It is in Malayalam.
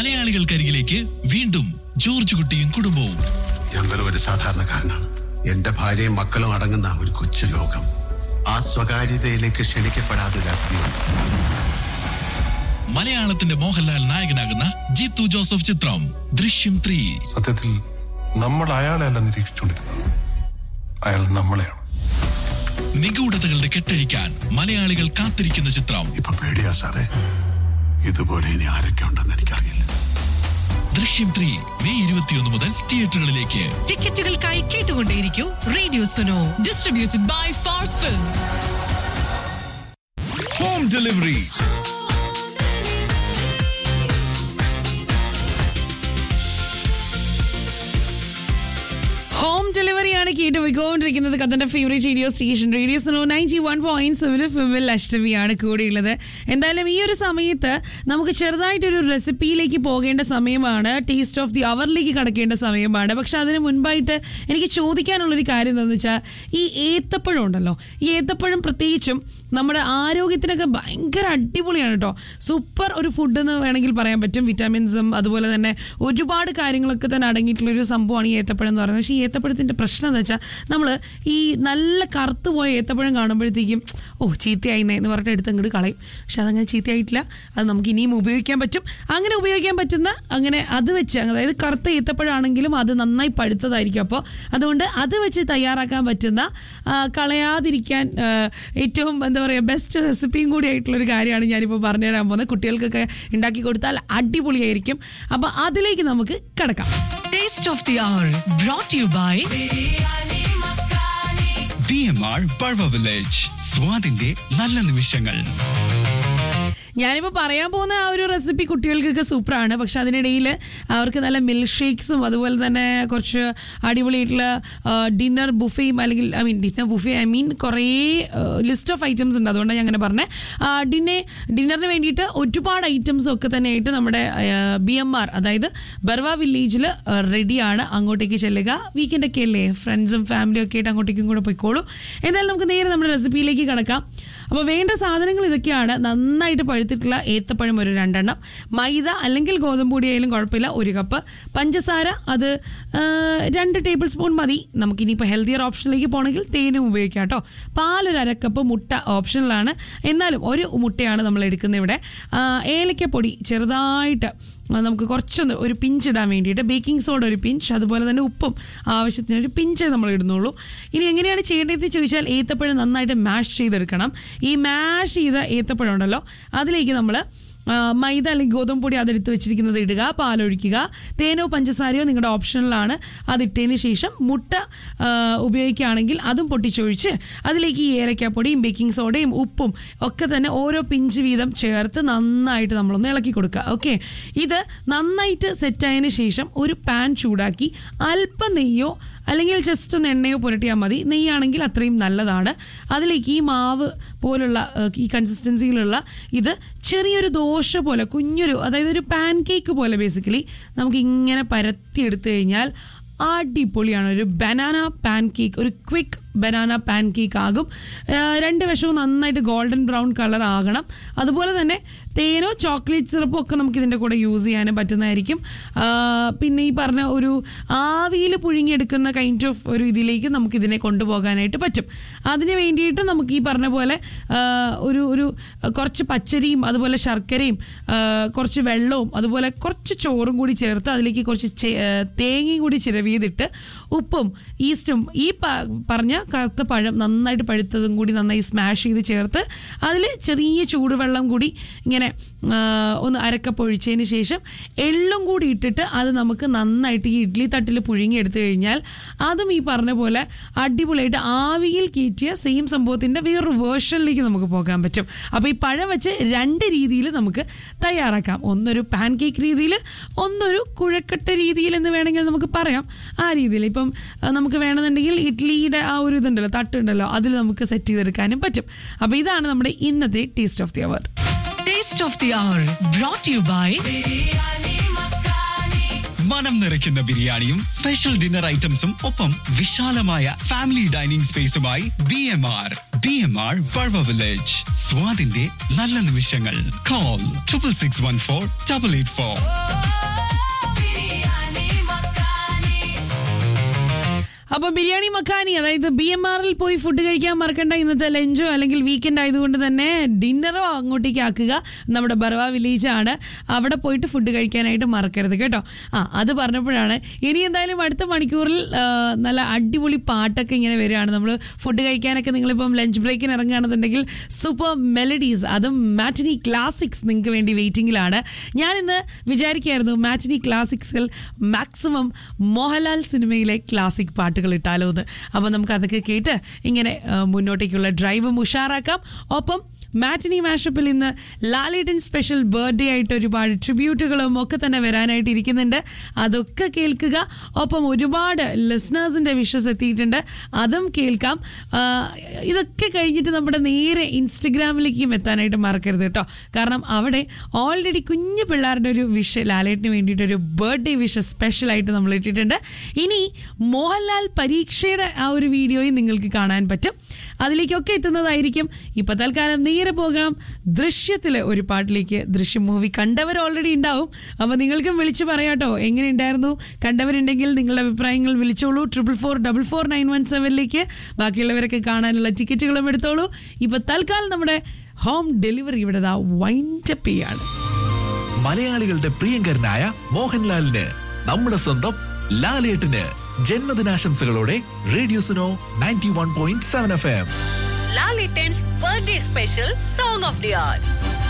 മലയാളികൾക്കരികിലേക്ക് വീണ്ടും ജോർജ് കുട്ടിയും കുടുംബവും ഞാൻ വെറും ഒരു സാധാരണക്കാരനാണ് എന്റെ ഭാര്യയും മക്കളും അടങ്ങുന്ന ഒരു കൊച്ചു ലോകം ആ സ്വകാര്യതയിലേക്ക് ക്ഷണിക്കപ്പെടാതെ ഒരു അതിഥി വന്നു. മലയാളത്തിന്റെ മോഹൻലാൽ നായകനാകുന്ന ജിത്തു ജോസഫ് ചിത്രം ദൃശ്യം ത്രീ സത്യത്തിൽ നമ്മൾ അയാളെ അല്ല നിരീക്ഷിച്ചുകൊണ്ടിരുന്നത് അയാൾ നമ്മളെയാണ് നിഗൂഢതകളുടെ കെട്ടഴിക്കാൻ മലയാളികൾ കാത്തിരിക്കുന്ന ചിത്രം ഇപ്പൊ പേടിയാ സാറേ ഇതുപോലെ ഇനി ആരൊക്കെ ഉണ്ടെന്ന് എനിക്കറിയില്ല ദൃശ്യം ത്രീ മെയ് ഇരുപത്തിയൊന്ന് മുതൽ തിയേറ്ററുകളിലേക്ക് ടിക്കറ്റുകൾക്കായി കേട്ടുകൊണ്ടേയിരിക്കൂ radio Suno distributed by Phars film home delivery home ഡെലിവറിയാണ് കേട്ട് പോയിക്കൊണ്ടിരിക്കുന്നത് കഥന്റെ favourite radio station radio Suno ninety one point seven ഫിമിൽ അഷ്ടമിയാണ് കൂടിയുള്ളത് എന്തായാലും ഈ ഒരു സമയത്ത് നമുക്ക് ചെറുതായിട്ടൊരു റെസിപ്പിയിലേക്ക് പോകേണ്ട സമയമാണ് ടേസ്റ്റ് ഓഫ് ദി അവറിലേക്ക് കടക്കേണ്ട സമയമാണ് പക്ഷെ അതിന് മുൻപായിട്ട് എനിക്ക് ചോദിക്കാനുള്ളൊരു കാര്യം എന്താണെന്ന് വെച്ചാൽ ഈ ഏത്തപ്പഴം ഉണ്ടല്ലോ ഈ ഏത്തപ്പഴം പ്രത്യേകിച്ചും നമ്മുടെ ആരോഗ്യത്തിനൊക്കെ ഭയങ്കര അടിപൊളിയാണ് കേട്ടോ സൂപ്പർ ഒരു ഫുഡ് എന്ന് വേണമെങ്കിൽ പറയാൻ പറ്റും വിറ്റാമിൻസും അതുപോലെ തന്നെ ഒരുപാട് കാര്യങ്ങളൊക്കെ തന്നെ അടങ്ങിയിട്ടുള്ള ഒരു സംഭവമാണ് ഈ ഏത്തപ്പഴം എന്ന് പറയുന്നത് പക്ഷേ ഈ ഏത്തപ്പഴത്തിൻ്റെ പ്രശ്നം എന്താ വെച്ചാൽ നമ്മൾ ഈ നല്ല കറുത്ത് പോയ ഏത്തപ്പഴം കാണുമ്പോഴത്തേക്കും ഓ ചീത്തയായിന്നേ എന്ന് പറഞ്ഞിട്ട് എടുത്ത് അങ്ങോട്ട് കളയും പക്ഷെ അതങ്ങനെ ചീത്തയായിട്ടില്ല അത് നമുക്ക് ഇനിയും ഉപയോഗിക്കാൻ പറ്റും അങ്ങനെ ഉപയോഗിക്കാൻ പറ്റുന്ന അങ്ങനെ അത് വെച്ച് അതായത് കറുത്ത ഏത്തപ്പഴമാണെങ്കിലും അത് നന്നായി പഴുത്തതായിരിക്കും അപ്പോൾ അതുകൊണ്ട് അത് വെച്ച് തയ്യാറാക്കാൻ പറ്റുന്ന ആ, കളയാതിരിക്കാൻ ആ, ഏറ്റവും എന്താ പറയുക ബെസ്റ്റ് റെസിപ്പിയും കൂടി ആയിട്ടുള്ളൊരു കാര്യമാണ് ഞാനിപ്പോൾ പറഞ്ഞുതരാൻ പോകുന്നത് കുട്ടികൾക്കൊക്കെ ഉണ്ടാക്കി കൊടുത്താൽ അടിപൊളിയായിരിക്കും അപ്പോൾ അതിലേക്ക് നമുക്ക് കിടക്കാം taste of the hour brought you by B M R Bulva village സ്വാദിന്റെ നല്ല നിമിഷങ്ങൾ ഞാനിപ്പോൾ പറയാൻ പോകുന്ന ആ ഒരു റെസിപ്പി കുട്ടികൾക്കൊക്കെ സൂപ്പറാണ് പക്ഷെ അതിനിടയിൽ അവർക്ക് നല്ല മിൽക്ക് ഷേക്സും അതുപോലെ തന്നെ കുറച്ച് അടിപൊളിയായിട്ടുള്ള ഡിന്നർ ബുഫയും അല്ലെങ്കിൽ I mean dinner buffet I mean കുറേ ലിസ്റ്റ് ഓഫ് ഐറ്റംസ് ഉണ്ട് അതുകൊണ്ടാണ് ഞാൻ അങ്ങനെ പറഞ്ഞത് ഡിന്നെ ഡിന്നറിന് വേണ്ടിയിട്ട് ഒരുപാട് ഐറ്റംസ് ഒക്കെ തന്നെ ആയിട്ട് നമ്മുടെ ബി എം ആർ അതായത് ബർവ വില്ലേജിൽ റെഡിയാണ് അങ്ങോട്ടേക്ക് ചെല്ലുക വീക്കെൻഡ് ഒക്കെ അല്ലേ ഫ്രണ്ട്സും ഫാമിലിയും ഒക്കെ ആയിട്ട് അങ്ങോട്ടേക്കും കൂടെ പോയിക്കോളൂ എന്തായാലും നമുക്ക് നേരെ നമ്മുടെ റെസിപ്പിയിലേക്ക് കിടക്കാം അപ്പോൾ വേണ്ട സാധനങ്ങൾ ഇതൊക്കെയാണ് നന്നായിട്ട് പഴുത്തിട്ടുള്ള ഏത്തപ്പഴം ഒരു രണ്ടെണ്ണം മൈദ അല്ലെങ്കിൽ ഗോതമ്പ് പൊടി ആയാലും കുഴപ്പമില്ല ഒരു കപ്പ് പഞ്ചസാര അത് ആ, രണ്ട് ടേബിൾ സ്പൂൺ മതി നമുക്കിനിയിപ്പോൾ ഹെൽത്തിയർ ഓപ്ഷനിലേക്ക് പോകണമെങ്കിൽ തേനും ഉപയോഗിക്കാം കേട്ടോ പാലൊരു അരക്കപ്പ് മുട്ട ഓപ്ഷനിലാണ് എന്നാലും ഒരു മുട്ടയാണ് നമ്മൾ എടുക്കുന്നത് ഇവിടെ ആ, ഏലക്കപ്പൊടി ചെറുതായിട്ട് ആ, നമുക്ക് കുറച്ചൊന്ന് ഒരു പിഞ്ച് ഇടാൻ വേണ്ടിയിട്ട് ബേക്കിംഗ് സോഡ ഒരു പിഞ്ച് അതുപോലെ തന്നെ ഉപ്പും ആവശ്യത്തിന് ഒരു പിഞ്ച് നമ്മൾ ഇടുന്നുള്ളൂ ഇനി എങ്ങനെയാണ് ചെയ്യേണ്ടതെന്ന് ചോദിച്ചാൽ ഏത്തപ്പഴം നന്നായിട്ട് മാഷ് ചെയ്തെടുക്കണം ഈ മാഷ് ചെയ്ത ഏത്തപ്പഴം ഉണ്ടല്ലോ അതിലേക്ക് നമ്മൾ മൈദ അല്ലെങ്കിൽ ഗോതമ്പ് പൊടി അതെടുത്ത് വെച്ചിരിക്കുന്നത് ഇടുക പാലൊഴിക്കുക തേനോ പഞ്ചസാരയോ നിങ്ങളുടെ ഓപ്ഷനിലാണ് അതിട്ടതിന് ശേഷം മുട്ട ആ, ഉപയോഗിക്കുകയാണെങ്കിൽ അതും പൊട്ടിച്ചൊഴിച്ച് അതിലേക്ക് ഈ ഏലക്കാപ്പൊടിയും ബേക്കിംഗ് സോഡയും ഉപ്പും ഒക്കെ തന്നെ ഓരോ പിഞ്ച് വീതം ചേർത്ത് നന്നായിട്ട് നമ്മളൊന്ന് ഇളക്കി കൊടുക്കുക ഓക്കെ ഇത് നന്നായിട്ട് സെറ്റായതിനു ശേഷം ഒരു പാൻ ചൂടാക്കി അല്പം നെയ്യോ അല്ലെങ്കിൽ ജസ്റ്റ് ഒന്ന് എണ്ണയോ പുരട്ടിയാൽ മതി നെയ്യാണെങ്കിൽ അത്രയും നല്ലതാണ് അതിലേക്ക് ഈ മാവ് പോലുള്ള ഏഹ്, ഈ കൺസിസ്റ്റൻസിയിലുള്ള ഇത് ചെറിയൊരു ദോശ പോലെ കുഞ്ഞൊരു അതായത് ഒരു പാൻ കേക്ക് പോലെ ബേസിക്കലി നമുക്ക് ഇങ്ങനെ പരത്തിയെടുത്തു കഴിഞ്ഞാൽ അടിപൊളിയാണ് ഒരു ബനാന പാൻ കേക്ക് ഒരു ക്വിക്ക് ബനാന പാൻ കേക്ക് ആകും ഏഹ്, രണ്ട് വശവും നന്നായിട്ട് ഗോൾഡൻ ബ്രൗൺ കളർ ആകണം അതുപോലെ തന്നെ തേനോ ചോക്ലേറ്റ് സിറപ്പോ ഒക്കെ നമുക്ക് ഇതിൻ്റെ കൂടെ യൂസ് ചെയ്യാനും പറ്റുന്നതായിരിക്കും ആ, പിന്നെ ഈ പറഞ്ഞ ഒരു ആവിയിൽ പുഴുങ്ങിയെടുക്കുന്ന കൈൻഡ് ഓഫ് ഒരു ഇതിലേക്ക് നമുക്ക് ഇതിനെ കൊണ്ടുപോകാനായിട്ട് പറ്റും അതിന് വേണ്ടിയിട്ട് നമുക്ക് ഈ പറഞ്ഞ പോലെ ആ, ഒരു ഒരു കുറച്ച് പച്ചരിയും അതുപോലെ ശർക്കരയും ആ, കുറച്ച് വെള്ളവും അതുപോലെ കുറച്ച് ചോറും കൂടി ചേർത്ത് അതിലേക്ക് കുറച്ച് ചെ- ആ, തേങ്ങയും കൂടി ചിരവിയതിട്ട് ഉപ്പും ഈസ്റ്റും ഈ പ- പറഞ്ഞ കറുത്ത പഴം നന്നായിട്ട് പഴുത്തതും കൂടി നന്നായി സ്മാഷ് ചെയ്ത് ചേർത്ത് അതിൽ ചെറിയ ചൂടുവെള്ളം കൂടി ഇങ്ങനെ ആ, ഒന്ന് അരക്കപ്പ് ഒഴിച്ചതിന് ശേഷം എള്ളും കൂടി ഇട്ടിട്ട് അത് നമുക്ക് നന്നായിട്ട് ഈ ഇഡ്ഡലി തട്ടിൽ പുഴുങ്ങിയെടുത്തു കഴിഞ്ഞാൽ അതും ഈ പറഞ്ഞ പോലെ അടിപൊളിയായിട്ട് ആവിയിൽ കയറ്റിയ സെയിം സംഭവത്തിൻ്റെ വേറൊരു വേർഷനിലേക്ക് നമുക്ക് പോകാൻ പറ്റും അപ്പോൾ ഈ പഴം വെച്ച് രണ്ട് രീതിയിൽ നമുക്ക് തയ്യാറാക്കാം ഒന്നൊരു പാൻ കേക്ക് രീതിയിൽ ഒന്നൊരു കുഴക്കട്ട രീതിയിൽ എന്ന് വേണമെങ്കിൽ നമുക്ക് പറയാം ആ രീതിയിൽ ഇപ്പം ആ, നമുക്ക് വേണമെന്നുണ്ടെങ്കിൽ ഇഡ്ഡലിയുടെ ആ ഒരു ഇതുണ്ടല്ലോ തട്ടുണ്ടല്ലോ അതിൽ നമുക്ക് സെറ്റ് ചെയ്തെടുക്കാനും പറ്റും അപ്പോൾ ഇതാണ് നമ്മുടെ ഇന്നത്തെ taste of the hour taste of the hour brought you by മനം നിറയ്ക്കുന്ന ബിരിയാണിയും സ്പെഷ്യൽ ഡിന്നർ ഐറ്റംസും ഒപ്പം വിശാലമായ ഫാമിലി ഡൈനിങ് സ്പേസുമായി B M R B M R Bulva village സ്വാദിന്റെ നല്ല നിമിഷങ്ങൾ call triple six one four double eight four അപ്പൊ ബിരിയാണി മക്കാനി അതായത് ബി എം ആറിൽ പോയി ഫുഡ് കഴിക്കാൻ മറക്കണ്ട ഇന്നത്തെ ലഞ്ചോ അല്ലെങ്കിൽ വീക്കെൻഡ് ആയതുകൊണ്ട് തന്നെ ഡിന്നറോ അങ്ങോട്ടേക്ക് ആക്കുക നമ്മുടെ ബർവ വില്ലേജ് ആണ് അവിടെ പോയിട്ട് ഫുഡ് കഴിക്കാനായിട്ട് മറക്കരുത് കേട്ടോ ആ അത് പറഞ്ഞപ്പോഴാണ് ഇനി എന്തായാലും അടുത്ത മണിക്കൂറിൽ ആ, നല്ല അടിപൊളി പാട്ടൊക്കെ ഇങ്ങനെ വരികയാണ് നമ്മൾ ഫുഡ് കഴിക്കാനൊക്കെ നിങ്ങളിപ്പം ലഞ്ച് ബ്രേക്കിന് ഇറങ്ങുകയാണെന്നുണ്ടെങ്കിൽ സൂപ്പർ മെലഡീസ് അതും മാറ്റിനി ക്ലാസിക്സ് നിങ്ങൾക്ക് വേണ്ടി വെയിറ്റിംഗിലാണ് ഞാനിന്ന് വിചാരിക്കുകയായിരുന്നു മാറ്റിനി ക്ലാസിക്സിൽ മാക്സിമം മോഹൻലാൽ സിനിമയിലെ ക്ലാസിക് പാട്ടുകൾ ഇട്ടാലോ എന്ന് അപ്പോൾ നമുക്ക് അതൊക്കെ കേട്ട് ഇങ്ങനെ ആ, മുന്നോട്ടേക്കുള്ള ഡ്രൈവും ഉഷാറാക്കാം ഒപ്പം മാറ്റിനി മാഷപ്പിൽ ഇന്ന് ലാലേട്ടൻ സ്പെഷ്യൽ ബർത്ത്ഡേ ആയിട്ട് ഒരുപാട് ട്രിബ്യൂട്ടുകളും ഒക്കെ തന്നെ വരാനായിട്ട് ഇരിക്കുന്നുണ്ട് അതൊക്കെ കേൾക്കുക ഒപ്പം ഒരുപാട് ലിസ്ണേഴ്സിന്റെ വിഷസ് എത്തിയിട്ടുണ്ട് അതും കേൾക്കാം ആ, ഇതൊക്കെ കഴിഞ്ഞിട്ട് നമ്മുടെ നേരെ ഇൻസ്റ്റഗ്രാമിലേക്കും എത്താനായിട്ട് മറക്കരുത് കേട്ടോ കാരണം അവിടെ ഓൾറെഡി കുഞ്ഞു പിള്ളേരുടെ ഒരു വിഷ് ലാലേട്ടിന് വേണ്ടിയിട്ട് ഒരു ബർത്ത്ഡേ വിഷ് സ്പെഷ്യലായിട്ട് നമ്മൾ ഇട്ടിട്ടുണ്ട് ഇനി മോഹൻലാൽ പരീക്ഷയുടെ ആ ഒരു വീഡിയോയും നിങ്ങൾക്ക് കാണാൻ പറ്റും അതിലേക്കൊക്കെ എത്തുന്നതായിരിക്കും ഇപ്പൊ തൽക്കാലം നേരെ പോകാം ദൃശ്യത്തിലെ ഒരു പാട്ടിലേക്ക് ദൃശ്യം മൂവി കണ്ടവർ ഓൾറെഡി ഉണ്ടാവും അപ്പൊ നിങ്ങൾക്കും വിളിച്ചു പറയാട്ടോ എങ്ങനെ ഉണ്ടായിരുന്നു കണ്ടവരുണ്ടെങ്കിൽ നിങ്ങളുടെ അഭിപ്രായങ്ങൾ വിളിച്ചോളൂ triple four double four nine one സെവനിലേക്ക് ബാക്കിയുള്ളവരൊക്കെ കാണാനുള്ള ടിക്കറ്റുകളും എടുത്തോളൂ ഇപ്പൊ തൽക്കാലം നമ്മുടെ ഹോം ഡെലിവറി ഇവിടെ വൈൻഡപ്പ് ചെയ്യാണ് മലയാളികളുടെ പ്രിയങ്കരനായ മോഹൻലാലിന് നമ്മുടെ സ്വന്തം ലാലേട്ടന് ജന്മദിനാശംസകളോടെ radio Suno ninety one point seven F M Lalitans birthday special song of the hour.